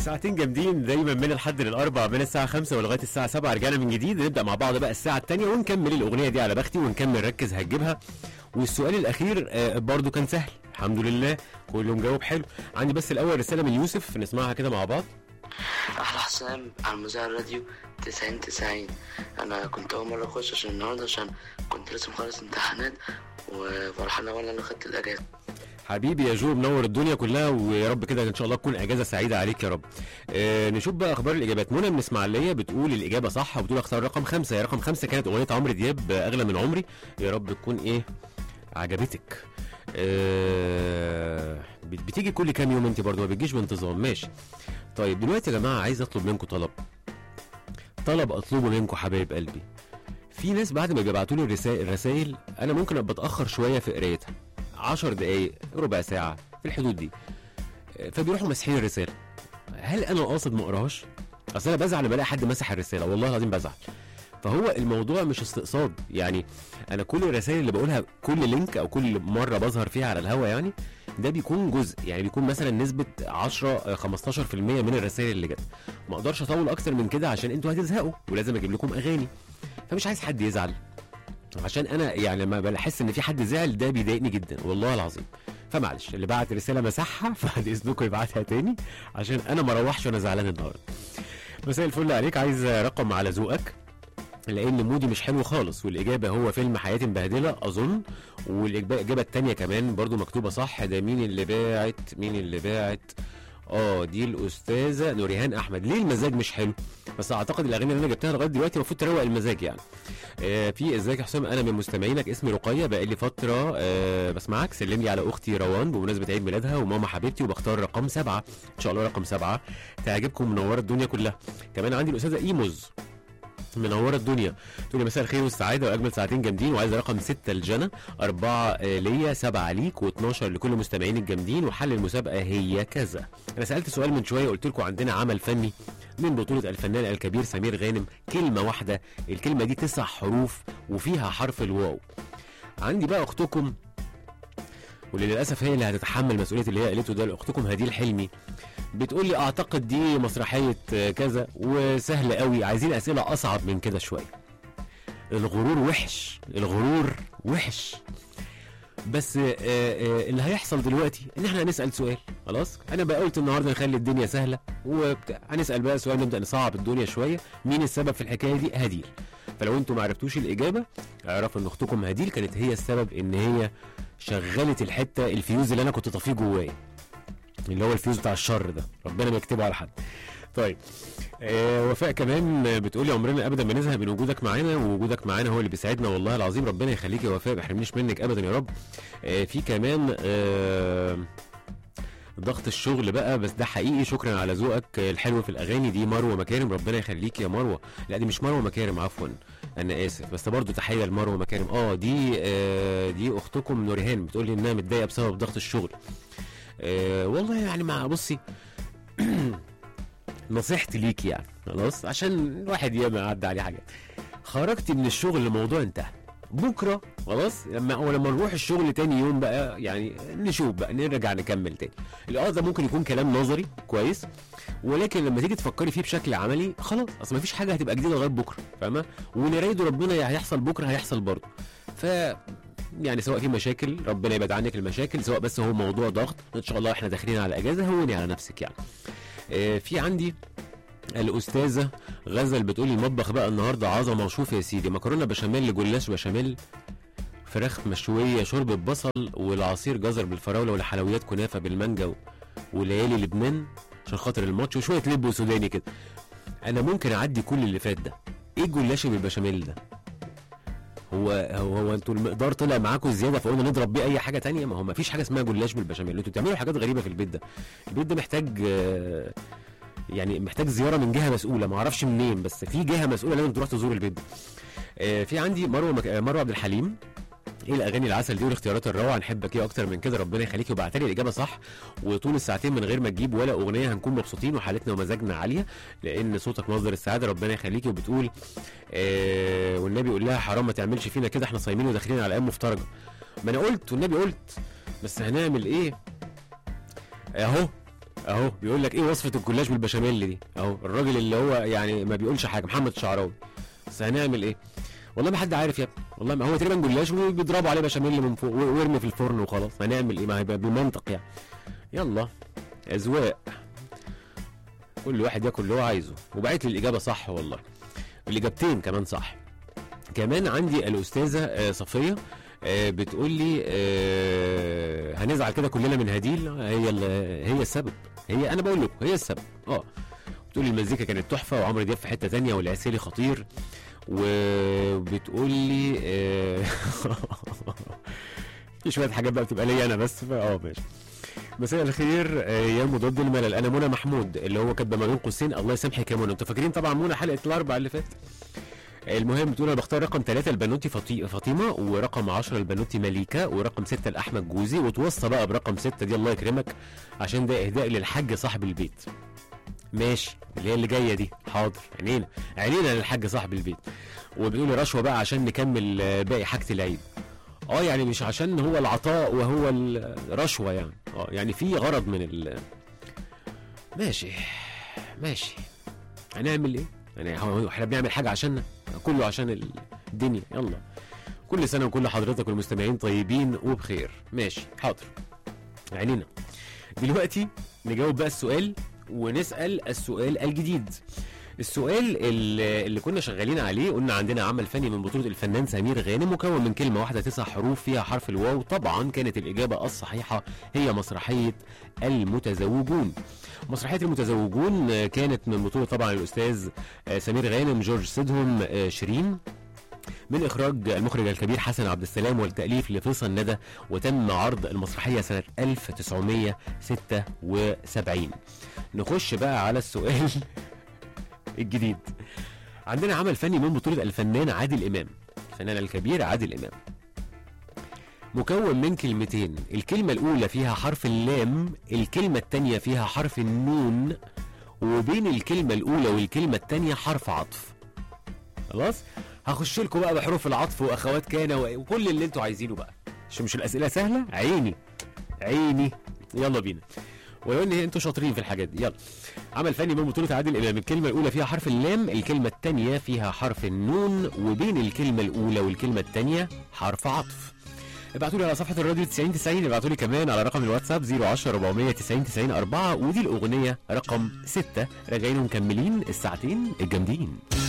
ساعتين جامدين دايما من الحد للاربع من الساعه 5 ولغايه الساعه 7 رجعنا من جديد نبدا مع بعض بقى الساعه الثانيه ونكمل الاغنيه دي على بختي ونكمل ركز هتجيبها والسؤال الاخير آه، برضو كان سهل الحمد لله كله مجاوب حلو عندي بس الاول رساله من يوسف نسمعها كده مع بعض أحلى حسام على مذيع الراديو تسعين تسعين أنا كنت أول مرة أخش عشان النهاردة عشان كنت لسه مخلص امتحانات وفرحان أوي إن أنا خدت الأجازة حبيبي يا جو منور الدنيا كلها ويا رب كده ان شاء الله تكون اجازه سعيده عليك يا رب آه نشوف بقى اخبار الاجابات منى من اسماعيليه بتقول الاجابه صح وبتقول اختار رقم خمسة يا رقم خمسة كانت اغنيه عمرو دياب آه، اغلى من عمري يا رب تكون ايه عجبتك آه بت- بتيجي كل كام يوم انت برضه ما بتجيش بانتظام ماشي طيب دلوقتي يا جماعه عايز اطلب منكم طلب طلب اطلبه منكم حبايب قلبي في ناس بعد ما بيبعتوا لي الرسائل الرسائل انا ممكن ابقى اتاخر شويه في قرايتها 10 دقايق ربع ساعه في الحدود دي فبيروحوا ماسحين الرساله هل انا قاصد ما اقراهاش اصل انا بزعل لما الاقي حد مسح الرساله والله العظيم بزعل فهو الموضوع مش استقصاد يعني انا كل الرسائل اللي بقولها كل لينك او كل مره بظهر فيها على الهوا يعني ده بيكون جزء يعني بيكون مثلا نسبه 10 15% من الرسائل اللي جت ما اقدرش اطول اكتر من كده عشان انتوا هتزهقوا ولازم اجيب لكم اغاني فمش عايز حد يزعل عشان انا يعني لما بحس ان في حد زعل ده بيضايقني جدا والله العظيم فمعلش اللي بعت رساله مسحها فبعد اذنكم يبعتها تاني عشان انا ما اروحش وانا زعلان النهارده مساء الفل عليك عايز رقم على ذوقك لان مودي مش حلو خالص والاجابه هو فيلم حياتي مبهدله اظن والاجابه التانية كمان برضو مكتوبه صح ده مين اللي باعت مين اللي باعت اه دي الاستاذه نوريهان احمد ليه المزاج مش حلو بس اعتقد الاغاني اللي انا جبتها لغايه دلوقتي المفروض تروق المزاج يعني آه في ازيك يا حسام انا من مستمعينك اسمي رقيه بقالي فتره آه بسمعك سلم لي على اختي روان بمناسبه عيد ميلادها وماما حبيبتي وبختار رقم سبعه ان شاء الله رقم سبعه تعجبكم منوره الدنيا كلها كمان عندي الاستاذه ايموز منوره الدنيا تقول لي مساء الخير والسعاده واجمل ساعتين جامدين وعايز رقم ستة لجنى أربعة آه، ليا سبعة ليك و12 لكل مستمعين الجامدين وحل المسابقة هي كذا أنا سألت سؤال من شوية قلت لكم عندنا عمل فني من بطولة الفنان الكبير سمير غانم كلمة واحدة الكلمة دي تسع حروف وفيها حرف الواو عندي بقى أختكم واللي للأسف هي اللي هتتحمل مسؤولية اللي هي قالته ده أختكم هديل حلمي بتقول لي اعتقد دي مسرحيه آه، كذا وسهل قوي عايزين اسئله اصعب من كده شويه الغرور وحش الغرور وحش بس آه، آه، اللي هيحصل دلوقتي ان احنا هنسال سؤال خلاص انا بقى قلت النهارده نخلي الدنيا سهله وبتاع هنسال بقى سؤال نبدا نصعب الدنيا شويه مين السبب في الحكايه دي هديل فلو انتم ما عرفتوش الاجابه اعرفوا ان اختكم هديل كانت هي السبب ان هي شغلت الحته الفيوز اللي انا كنت طافيه جوايا اللي هو الفيوز بتاع الشر ده ربنا ما يكتبه على حد طيب آه وفاء كمان بتقولي عمرنا ابدا ما نزهق من وجودك معانا ووجودك معانا هو اللي بيسعدنا والله العظيم ربنا يخليك يا وفاء ما يحرمنيش منك ابدا يا رب آه في كمان آه ضغط الشغل بقى بس ده حقيقي شكرا على ذوقك الحلو في الاغاني دي مروه مكارم ربنا يخليك يا مروه لا دي مش مروه مكارم عفوا انا اسف بس برضو تحيه لمروه مكارم اه دي آه دي اختكم نورهان بتقول لي انها متضايقه بسبب ضغط الشغل آه والله يعني مع بصي نصيحتي ليك يعني خلاص عشان الواحد ياما عدى عليه حاجات خرجتي من الشغل الموضوع انتهى بكره خلاص لما ولما نروح الشغل تاني يوم بقى يعني نشوف بقى نرجع نكمل تاني الاه ده ممكن يكون كلام نظري كويس ولكن لما تيجي تفكري فيه بشكل عملي خلاص اصل مفيش حاجه هتبقى جديده لغايه بكره فاهمه ونرايد ربنا يا هيحصل بكره هيحصل برضه ف يعني سواء في مشاكل ربنا يبعد عنك المشاكل سواء بس هو موضوع ضغط ان شاء الله احنا داخلين على اجازه هوني على نفسك يعني آه، في عندي الاستاذه غزل بتقولي المطبخ بقى النهارده عظمه وشوف يا سيدي مكرونه بشاميل جلاش بشاميل فراخ مشويه شوربه بصل والعصير جزر بالفراوله والحلويات كنافه بالمانجا و- وليالي لبنان عشان خاطر الماتش وشويه لب وسوداني كده انا ممكن اعدي كل اللي فات ده ايه الجلاش بالبشاميل ده هو هو هو انتوا المقدار طلع معاكم زياده فقلنا نضرب بيه اي حاجه تانية ما هو ما فيش حاجه اسمها جلاش بالبشاميل انتوا بتعملوا حاجات غريبه في البيت ده البيت ده محتاج آه، يعني محتاج زياره من جهه مسؤوله ما اعرفش منين بس في جهه مسؤوله لازم تروح تزور البيت ده آه، في عندي مروه مك... آه، مروه عبد الحليم ايه الاغاني العسل دي والاختيارات الروعه نحبك ايه اكتر من كده ربنا يخليكي وبعت لي الاجابه صح وطول الساعتين من غير ما تجيب ولا اغنيه هنكون مبسوطين وحالتنا ومزاجنا عاليه لان صوتك مصدر السعاده ربنا يخليكي وبتقول آه والنبي يقول لها حرام ما تعملش فينا كده احنا صايمين وداخلين على ايام مفترجه ما انا قلت والنبي قلت بس هنعمل ايه اهو اهو بيقول لك ايه وصفه الجلاش بالبشاميل دي اهو الراجل اللي هو يعني ما بيقولش حاجه محمد الشعراوي بس هنعمل ايه والله ما حد عارف يا ابني والله ما هو تقريبا جلاش وبيضربوا عليه بشاميل من فوق و- ويرمي في الفرن وخلاص هنعمل ايه ما هيبقى بالمنطق يعني يلا اذواق كل واحد ياكل اللي هو عايزه وبعت لي الاجابه صح والله الاجابتين كمان صح كمان عندي الاستاذه آه، صفيه آه، بتقول لي آه، هنزعل كده كلنا من هديل هي ال- هي السبب هي انا بقول لكم هي السبب اه بتقول لي المزيكا كانت تحفه وعمرو دياب في حته تانية والعسيلي خطير وبتقول لي آه، في شويه حاجات بقى بتبقى ليا انا بس فا اه ماشي مساء الخير آه، يا مضاد الملل انا منى محمود اللي هو كاتبه ما بين قوسين الله يسامحك يا منى انتوا فاكرين طبعا منى حلقه الاربع اللي فات المهم بتقول انا بختار رقم ثلاثة البنوتي فطي... فاطمه ورقم 10 البنوتي مليكه ورقم ستة لاحمد جوزي وتوصى بقى برقم ستة دي الله يكرمك عشان ده اهداء للحاج صاحب البيت ماشي اللي هي اللي جايه دي حاضر عينينا عينينا للحاج صاحب البيت وبتقولي رشوه بقى عشان نكمل آه، باقي حاجه العيد اه يعني مش عشان هو العطاء وهو الرشوه يعني اه يعني في غرض من ال ماشي ماشي هنعمل ايه؟ يعني هو احنا بنعمل حاجه عشاننا كله عشان الدنيا يلا كل سنه وكل حضرتك والمستمعين طيبين وبخير ماشي حاضر عينينا دلوقتي نجاوب بقى السؤال ونسال السؤال الجديد السؤال اللي اللي كنا شغالين عليه قلنا عندنا عمل فني من بطولة الفنان سمير غانم مكون من كلمة واحدة تسع حروف فيها حرف الواو طبعا كانت الإجابة الصحيحة هي مسرحية المتزوجون مسرحية المتزوجون آه، كانت من بطولة طبعا الأستاذ آه، سمير غانم جورج سيدهم آه، شيرين من إخراج المخرج الكبير حسن عبد السلام والتأليف لفيصل ندى وتم عرض المسرحية سنة 1976 نخش بقى على السؤال الجديد عندنا عمل فني من بطولة الفنان عادل إمام الفنان الكبير عادل إمام مكون من كلمتين الكلمة الأولى فيها حرف اللام الكلمة التانية فيها حرف النون وبين الكلمة الأولى والكلمة التانية حرف عطف خلاص هخش لكم بقى بحروف العطف واخوات كان و- وكل اللي انتوا عايزينه بقى عشان مش الاسئله سهله عيني عيني يلا بينا ولو ان انتوا شاطرين في الحاجات دي يلا عمل فني من بطوله عادل امام الكلمه الاولى فيها حرف اللام الكلمه الثانيه فيها حرف النون وبين الكلمه الاولى والكلمه الثانيه حرف عطف ابعتوا لي على صفحه الراديو 90 90 ابعتوا لي كمان على رقم الواتساب 010 490 90 4 ودي الاغنيه رقم 6 راجعين ومكملين الساعتين الجامدين